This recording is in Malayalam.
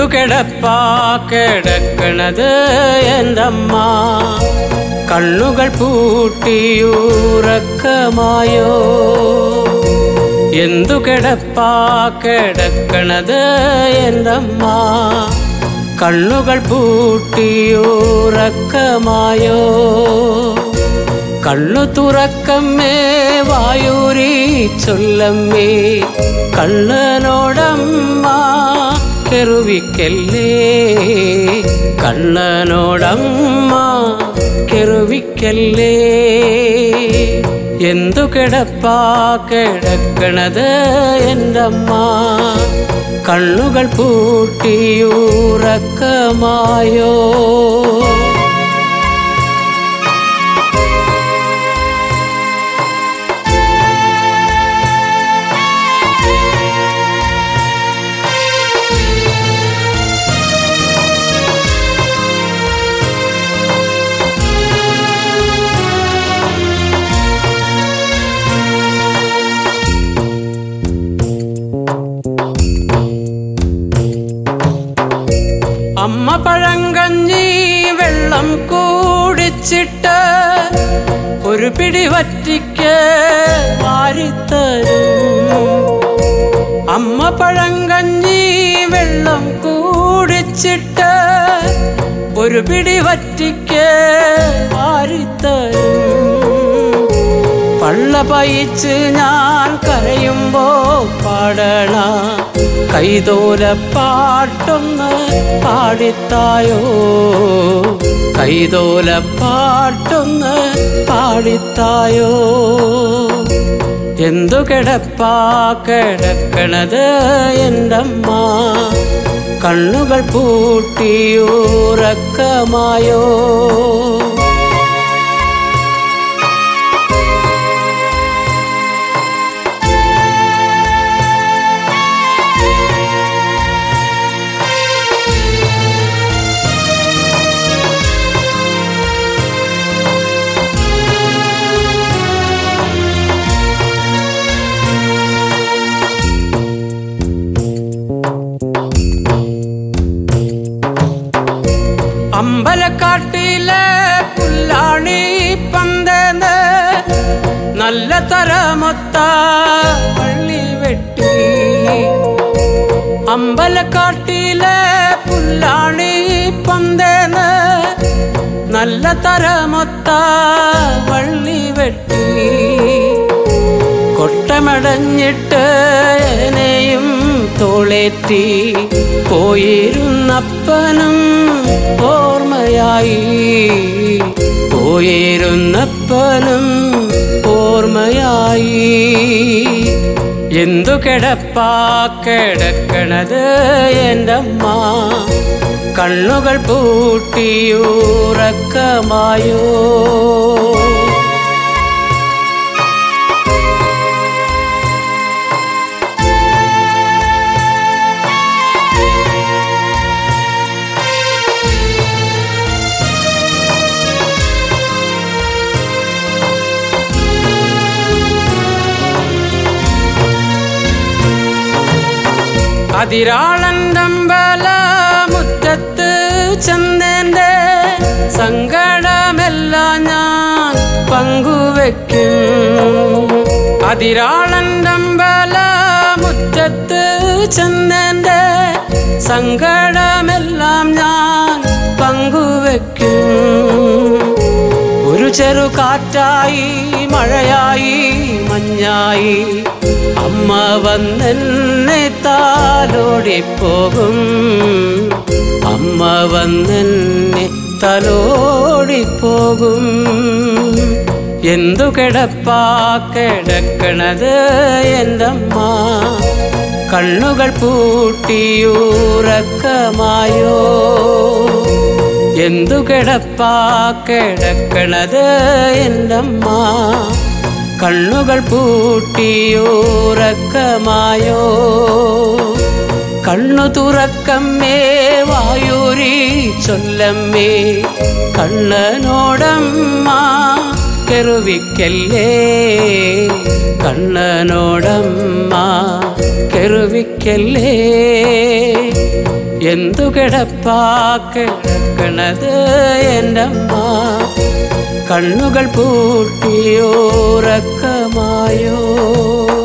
എന്തു കിടപ്പാ കിടക്കണത് എന്തമ്മ കണ്ണുകൾ പൂട്ടിയുറക്കമായോ എന്തു കിടപ്പാ കിടക്കണത് എന്തമ്മ കണ്ണുകൾ പൂട്ടിയുറക്കമായോ കണ്ണു തുറക്കമ്മേ വായൂരി ചൊല്ലമ്മേ കണ്ണനോടമ്മ കെറുവിക്കല്ലേ കണ്ണനോടമ്മ കെറുവിക്കല്ലേ എന്തു കിടപ്പാ കിടക്കണത് എന്തമ്മ കണ്ണുകൾ പൂട്ടിയുറക്കമായോ അമ്മ പഴങ്കഞ്ഞി വെള്ളം കൂടിച്ചിട്ട് ഒരു പിടി വറ്റിക്ക് വാരിത്തരും അമ്മ പഴങ്കഞ്ഞി വെള്ളം കൂടിച്ചിട്ട് ഒരു പിടി വറ്റിക്ക് വാരിത്തരും പള്ള പയിച്ച് ഞാൻ കരയുമ്പോ പാടണ കൈതോല പാട്ടൊന്ന് പാടിത്തായോ കൈതോല പാട്ടൊന്ന് പാടിത്തായോ എന്തു കിടപ്പാ കിടക്കണത് എന്തമ്മ കണ്ണുകൾ പൂട്ടിയുറക്കമായോ അമ്പലക്കാട്ടിലെ പുല്ലാണി പന്തേന്ന് നല്ല തരമൊത്ത പള്ളി വെട്ടി അമ്പലക്കാട്ടിലെ പുല്ലാണി പന്തേന്ന് നല്ല തരമൊത്ത വള്ളി വെട്ടി കൊട്ടമടഞ്ഞിട്ട് എനെയും തോളേറ്റി പോയിരുന്നപ്പനും ഓർമ്മയായി പോയിരുന്നപ്പനും ഓർമ്മയായി എന്തു കിടപ്പാ കിടക്കണത് എൻ്റമ്മ കണ്ണുകൾ പൂട്ടിയുറക്കമായോ അതിരാളന്തമ്പല മുറ്റത്ത് ചന്ദേന്റെ സങ്കടമെല്ലാം ഞാൻ പങ്കുവെക്കും അതിരാളന്തമ്പല മുറ്റത്ത് ചന്ദേന്റെ സങ്കടമെല്ലാം ഞാൻ പങ്കുവെക്കും ഒരു ചെറു കാറ്റായി മഴയായി മഞ്ഞായി അമ്മ വന്നെന്നെ താലോടിപ്പോകും അമ്മ വന്നെന്നെ തലോടിപ്പോകും എന്തു കിടപ്പാ കിടക്കണത് എന്തമ്മ കണ്ണുകൾ പൂട്ടിയുറക്കമായോ എന്തു കിടപ്പാ കിടക്കണത് എന്തമ്മ കണ്ണുകൾ പൂട്ടിയുറക്കമായോ കണ്ണു തുറക്കമ്മേ വായൂരി ചൊല്ലമ്മേ കണ്ണനോടമ്മ കെറുവിക്കല്ലേ കണ്ണനോടമ്മ കെറുവിക്കല്ലേ എന്തു കിടപ്പാ കിടക്കണത് എൻ്റെ അമ്മ കണ്ണുകൾ പൂട്ടിയോറക്കമായോ